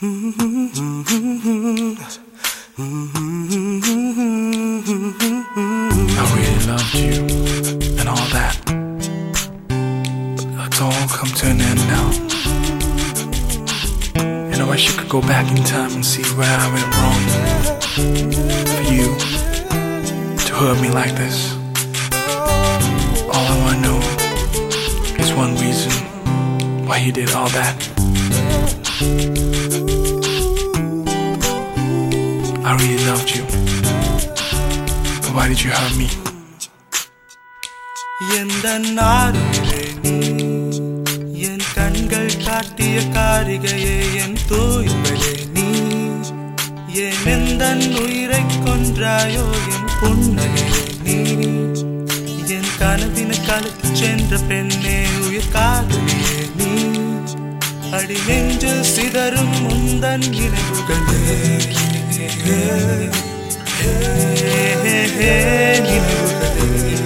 I really loved you and all that. But it's all come to an end now. And I wish you could go back in time and see where I went wrong. For you to hurt me like this. All I wanna know is one reason why you did all that. I really loved you. But why did you hurt me? எந்த நாரிலே நீ என் கண்கள் காட்டிய காரிகையே என் தூய்மையே நீ என் எந்த உயிரை கொன்றாயோ என் புன்னையே நீ என் கனவின கலத்து சென்ற பெண்ணே உயிர் காதலியே நீ அடி நெஞ்சில் சிதறும் முந்தன் நினைவுகளே ஹே, ஹே, ஹே, ஹே, நினைவுகளே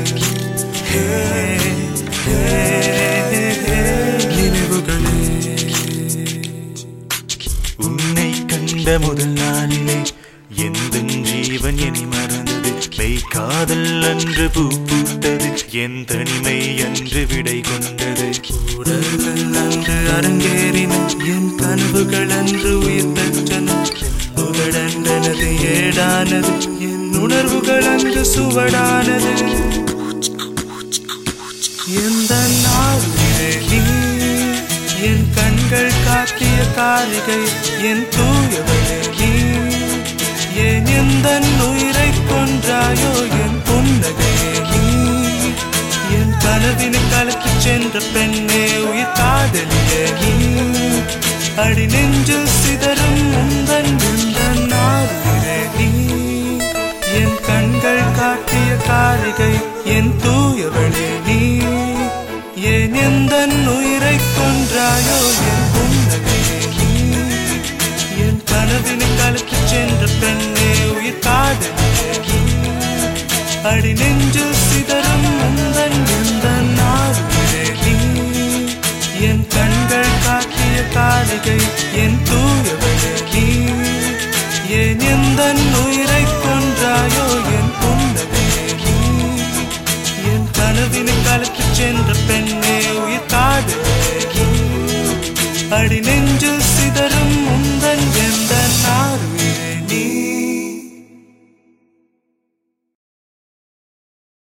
உன்னை கண்ட முதல் நாளிலே எந்த ஜீவன் என்னை மறந்தது மெய் காதல் அன்று பூ பூத்தது என் தனிமை அன்று விடை கொண்டது உடல்கள் அன்று அரங்கேறின என் கனவுகள் அன்று உயிர் பெற்றன உடனது ஏடானது என் உணர்வுகள் அங்கு சுவடானது எந்த நாளிலே நீ என் கண்கள் காட்டிய காரிகை என் தூயவளே நீ ஏன் எந்த உயிரை கொன்றாயோ என் புன்னகையே நீ என் கனவினை கலக்கி சென்ற பெண்ணே உயிர் காதலியே நீ அடி நெஞ்சில் சிதறும் உந்தன் உந்தன் நாளிலே நீ என் கண்கள் காட்டிய காரிகை என் தூயவளே நீ ஏன் எந்த உயிரை கொன்றாயோ என் புன்னகையே நீ என் கனவினை கலக்கி சென்ற பெண்ணே உயிர் காதலியே நீ அடி நெஞ்சில் சிதறும் உந்தன் உந்தன் நாளிலே நீ என் கண்கள் காட்டிய காரிகை என் தூயவளே நீ ஏன் எந்த உயிரை கொன்றாயோ என் புன்னகையே நீ என் கனவினை கலக்கி சென்ற பெண்ணே உயிர் காதலே நீ அடி நெஞ்சில் சிதறும் உந்தன் எந்த நாள்